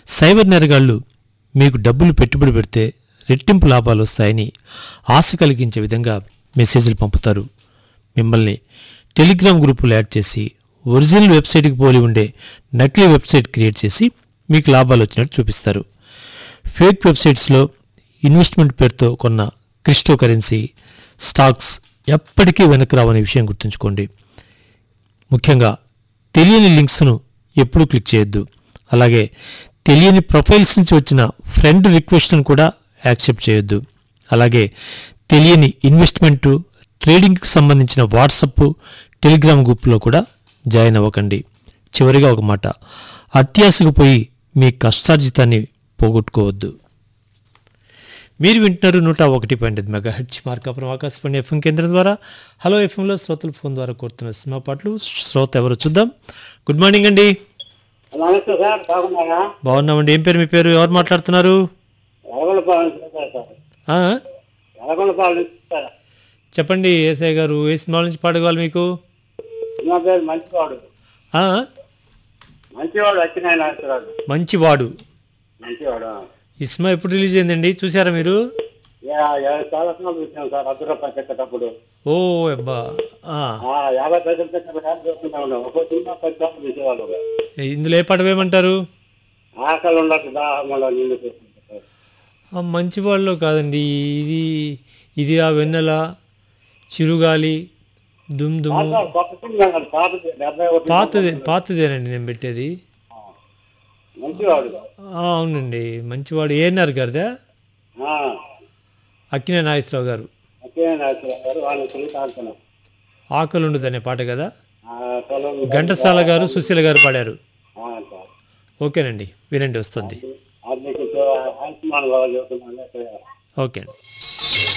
Cyber నేరగాళ్లు మీకు డబ్బులు పెట్టుబడి పెడితే రెట్టింపు లాభాలు వస్తాయని ఆశ కలిగించే విధంగా మెసేజ్లు పంపుతారు మిమ్మల్ని టెలిగ్రామ్ గ్రూపులో యాడ్ చేసి ఒరిజినల్ వెబ్సైట్కి పోలి ఉండే నకిలీ వెబ్సైట్ క్రియేట్ చేసి మీకు లాభాలు వచ్చినట్టు చూపిస్తారు ఫేక్ వెబ్సైట్స్లో ఇన్వెస్ట్మెంట్ పేరుతో కొన్న క్రిప్టో కరెన్సీ స్టాక్స్ ఎప్పటికీ వెనక్కి రావనే విషయం గుర్తుంచుకోండి ముఖ్యంగా తెలియని లింక్స్ను ఎప్పుడూ క్లిక్ చేయొద్దు అలాగే తెలియని ప్రొఫైల్స్ నుంచి వచ్చిన ఫ్రెండ్ రిక్వెస్ట్ను కూడా యాక్సెప్ట్ చేయొద్దు అలాగే తెలియని ఇన్వెస్ట్మెంట్ ట్రేడింగ్కి సంబంధించిన వాట్సప్ టెలిగ్రామ్ గ్రూప్లో కూడా జాయిన్ అవ్వకండి చివరిగా ఒక మాట అత్యాశకు పోయి మీ కష్టార్జితాన్ని పోగొట్టుకోవద్దు మీరు వింటున్నారు నూట ఒకటి పాయింట్ ఐదు mega H Markapuram Akashvani FM కేంద్రం ద్వారా హలో ఎఫ్ఎంలో శ్రోతలు ఫోన్ ద్వారా కోరుతున్న సినిమా పాటలు శ్రోత ఎవరు చూద్దాం గుడ్ మార్నింగ్ అండి నమస్తే సార్ బాగున్నారా బాగున్నామండి ఏం పేరు మీ పేరు ఎవరు మాట్లాడుతున్నారు ఎలగొండపాలెం నుంచి సార్ ఆ? ఎలగొండపాలెం నుంచి సార్ చెప్పండి ఏసఐ గారు ఏ సినిమాల నుంచి పాడగవాలి మీకు నా పేరు మంచివాడు ఆ? మంచివాడు వచ్చినాయి నాయకురాడు మంచివాడు మంచివాడు ఈ సినిమా ఎప్పుడు రిలీజ్ అయిందండి చూసారా మీరు యా- యా- చాలా సినిమాలు చూసాం సార్ అర్ధ రూపాయలు చెక్కేటప్పుడు ఓ అబ్బా ఆ. ఆ, యాభై పైసలు చెక్క చూస్తున్నా ఉన్నాం ఒక సినిమా పది సార్లు చూసేవాళ్ళు ఇందులో ఏ పాట వేయమంటారు ఆకలి ఉండదు దాహంలో నిండు చూస్తుంటారు సార్. ఆ మంచివాళ్ళు కాదండి ఇది ఇది ఆ వెన్నెల చిరుగాలి దుమ్ దుమ్ పాత కొత్త సినిమా కాదు, పాతది డెబ్బై ఒకటి పాతదే పాతదేనండి నేను పెట్టేది మంచివాడు ఆ, అవునండి మంచివాడు ఏఎన్ఆర్ గారిదా ఆ, అక్కినే నాగేశ్వరరావు గారు అక్కినే నాయకురావు గారు వాళ్ళని తిరిగి తాగుతున్నాం ఆకలి ఉండదు అనే పాట కదా ఆ, పొలం ఘంటసాల గారు సుశీల గారు పాడారు ఆ, సార్ ఓకేనండి వినండి వస్తుంది అది మీకు ఆయుష్మాన్ బాగా చెబుతున్నాను ఓకే అండి